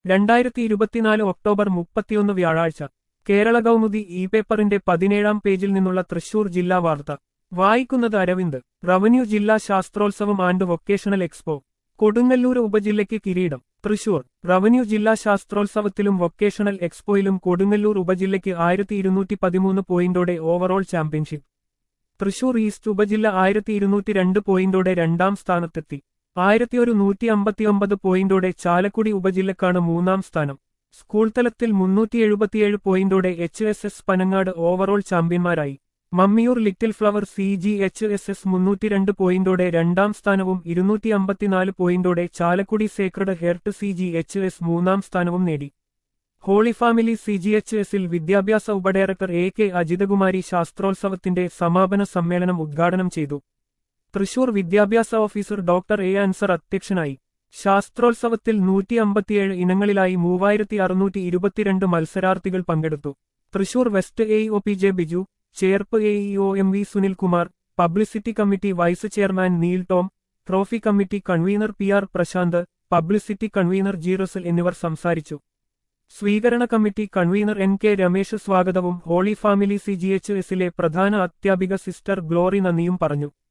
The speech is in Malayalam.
രണ്ടായിരത്തി ഇരുപത്തിനാല് ഒക്ടോബർ മുപ്പത്തിയൊന്ന് വ്യാഴാഴ്ച കേരള കൗമുദി ഇ പേപ്പറിന്റെ പതിനേഴാം പേജിൽ നിന്നുള്ള തൃശൂർ ജില്ലാ വാർത്ത വായിക്കുന്നത് അരവിന്ദ് റവന്യൂ ജില്ലാ ശാസ്ത്രോത്സവം ആൻഡ് വൊക്കേഷണൽ എക്സ്പോ കൊടുങ്ങല്ലൂർ ഉപജില്ലയ്ക്ക് കിരീടം തൃശൂർ റവന്യൂ ജില്ലാ ശാസ്ത്രോത്സവത്തിലും വൊക്കേഷണൽ എക്സ്പോയിലും കൊടുങ്ങല്ലൂർ ഉപജില്ലയ്ക്ക് ആയിരത്തി ഇരുന്നൂറ്റി പതിമൂന്ന് പോയിന്റോടെ ഓവറോൾ ചാമ്പ്യൻഷിപ്പ് തൃശൂർ ഈസ്റ്റ് ഉപജില്ല ആയിരത്തി ഇരുന്നൂറ്റി രണ്ട് പോയിന്റോടെ രണ്ടാം സ്ഥാനത്തെത്തി ആയിരത്തി ഒരു നൂറ്റി അമ്പത്തിയൊമ്പത് പോയിന്റോടെ ചാലക്കുടി ഉപജില്ലക്കാണ് മൂന്നാം സ്ഥാനം സ്കൂൾ തലത്തിൽ മുന്നൂറ്റി എഴുപത്തിയേഴ് പോയിന്റോടെ H S S Panangad overall ചാമ്പ്യന്മാരായി Mammiyur Little Flower C G H S S മുന്നൂറ്റിരണ്ട് പോയിന്റോടെ രണ്ടാം സ്ഥാനവും ഇരുന്നൂറ്റി അമ്പത്തിനാല് പോയിന്റോടെ Chalakudy Sacred Heart C G H S മൂന്നാം സ്ഥാനവും നേടി Holy Family C G H എസിൽ വിദ്യാഭ്യാസ ഉപഡയറക്ടർ എ കെ അജിതകുമാരി ശാസ്ത്രോത്സവത്തിന്റെ സമാപന സമ്മേളനം ഉദ്ഘാടനം ചെയ്തു തൃശൂർ വിദ്യാഭ്യാസ ഓഫീസർ ഡോക്ടർ എ അൻസർ അധ്യക്ഷനായി ശാസ്ത്രോത്സവത്തിൽ നൂറ്റി അമ്പത്തിയേഴ് ഇനങ്ങളിലായി മൂവായിരത്തി അറുന്നൂറ്റി ഇരുപത്തിരണ്ട് മത്സരാർത്ഥികൾ പങ്കെടുത്തു Thrissur west A O P J Biju Cherpu A E O M V Sunilkumar publicity committee vice chairman Neil Tom trophy committee convener P R Prashanth publicity convener G Russell എന്നിവർ സംസാരിച്ചു സ്വീകരണ committee convener N K Ramesh സ്വാഗതവും Holy Family C G H എസിലെ പ്രധാന അധ്യാപിക സിസ്റ്റർ ഗ്ലോറി നന്ദിയും പറഞ്ഞു